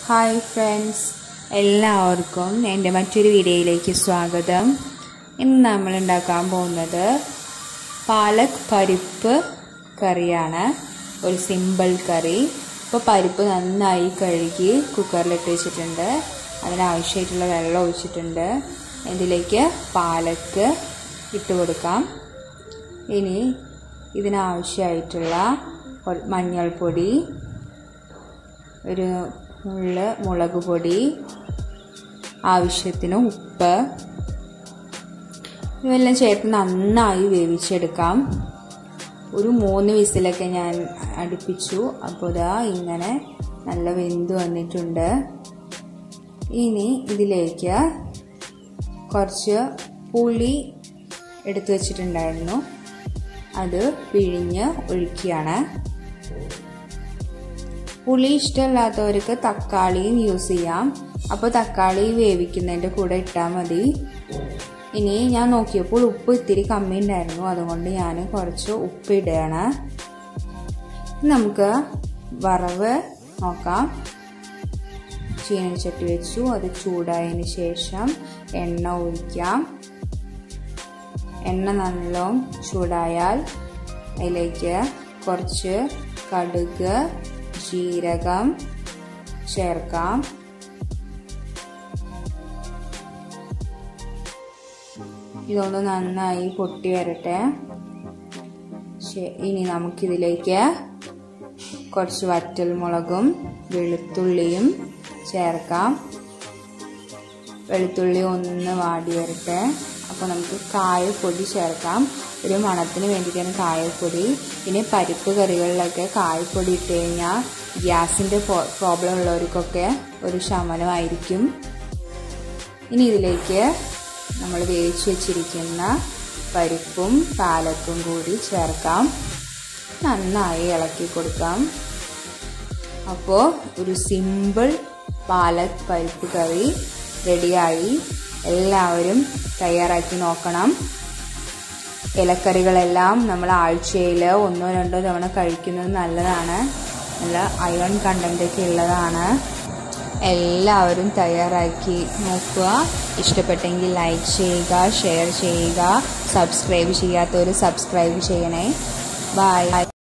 hi friends എല്ലാവർക്കും എൻ്റെ മറ്റൊരു വീഡിയോയിലേക്ക് സ്വാഗതം ഇന്ന് നമ്മൾ ഉണ്ടാക്കാൻ പോകുന്നത് പാലക് പരിപ്പ് കറിയാണ് ഒരു സിമ്പിൾ കറി ഇപ്പോൾ പരിപ്പ് നന്നായി കഴുകി കുക്കറിലിട്ട് വെച്ചിട്ടുണ്ട് അതിനാവശ്യമായിട്ടുള്ള വെള്ളം ഒഴിച്ചിട്ടുണ്ട് ഇതിലേക്ക് പാലക്ക് ഇട്ട് കൊടുക്കാം ഇനി ഇതിനാവശ്യമായിട്ടുള്ള മഞ്ഞൾപ്പൊടി ഒരു നുള്ള് മുളക് പൊടി ആവശ്യത്തിന് ഉപ്പ് ഇവയെല്ലാം ചേർത്ത് നന്നായി വേവിച്ചെടുക്കാം ഒരു മൂന്ന് വിസിലൊക്കെ ഞാൻ അടുപ്പിച്ചു അപ്പോൾ ഇതാ ഇങ്ങനെ നല്ല വെന്ത് വന്നിട്ടുണ്ട് ഇനി ഇതിലേക്ക് കുറച്ച് പുളി എടുത്തു വച്ചിട്ടുണ്ടായിരുന്നു അത് പിഴിഞ്ഞ് ഒഴിക്കുകയാണ് പുളി ഇഷ്ടമില്ലാത്തവർക്ക് തക്കാളിയും യൂസ് ചെയ്യാം അപ്പോൾ തക്കാളി വേവിക്കുന്നതിൻ്റെ കൂടെ ഇട്ടാൽ മതി ഇനി ഞാൻ നോക്കിയപ്പോൾ ഉപ്പ് ഇത്തിരി കമ്മി ഉണ്ടായിരുന്നു അതുകൊണ്ട് ഞാൻ കുറച്ച് ഉപ്പ് ഇടുകയാണ് നമുക്ക് വറവ് നോക്കാം ചീനച്ചട്ടി വെച്ചു അത് ചൂടായതിന് ശേഷം എണ്ണ ഒഴിക്കാം എണ്ണ നല്ലോണം ചൂടായാൽ അതിലേക്ക് കുറച്ച് കടുക് ജീരകം ചേർക്കാം ഇതൊന്ന് നന്നായി പൊട്ടി വരട്ടെ ഇനി നമുക്കിതിലേക്ക് കുറച്ച് വറ്റൽ മുളകും വെളുത്തുള്ളിയും ചേർക്കാം വെളുത്തുള്ളി ഒന്ന് വാടി വരട്ടെ അപ്പോൾ നമുക്ക് കായപ്പൊടി ചേർക്കാം ഒരു മണത്തിന് വേണ്ടിയിട്ടാണ് കായപ്പൊടി പിന്നെ പരിപ്പ് കറികളിലൊക്കെ കായപ്പൊടി ഇട്ട് കഴിഞ്ഞാൽ ഗ്യാസിൻ്റെ പ്രോബ്ലം ഉള്ളവർക്കൊക്കെ ഒരു ശമനമായിരിക്കും ഇനി ഇതിലേക്ക് നമ്മൾ വേവിച്ച് വെച്ചിരിക്കുന്ന പരിപ്പും പാലക്കും കൂടി ചേർക്കാം നന്നായി ഇളക്കി കൊടുക്കാം അപ്പോൾ ഒരു സിമ്പിൾ പാലക് പരിപ്പ് കറി റെഡിയായി എല്ലാവരും തയ്യാറാക്കി നോക്കണം ഇലക്കറികളെല്ലാം നമ്മൾ ആഴ്ചയിൽ ഒന്നോ രണ്ടോ തവണ കഴിക്കുന്നത് നല്ലതാണ് നല്ല അയൺ കണ്ടൻ്റൊക്കെ ഉള്ളതാണ് എല്ലാവരും തയ്യാറാക്കി നോക്കുക ഇഷ്ടപ്പെട്ടെങ്കിൽ ലൈക്ക് ചെയ്യുക ഷെയർ ചെയ്യുക സബ്സ്ക്രൈബ് ചെയ്യാത്തവർ സബ്സ്ക്രൈബ് ചെയ്യണേ ബൈ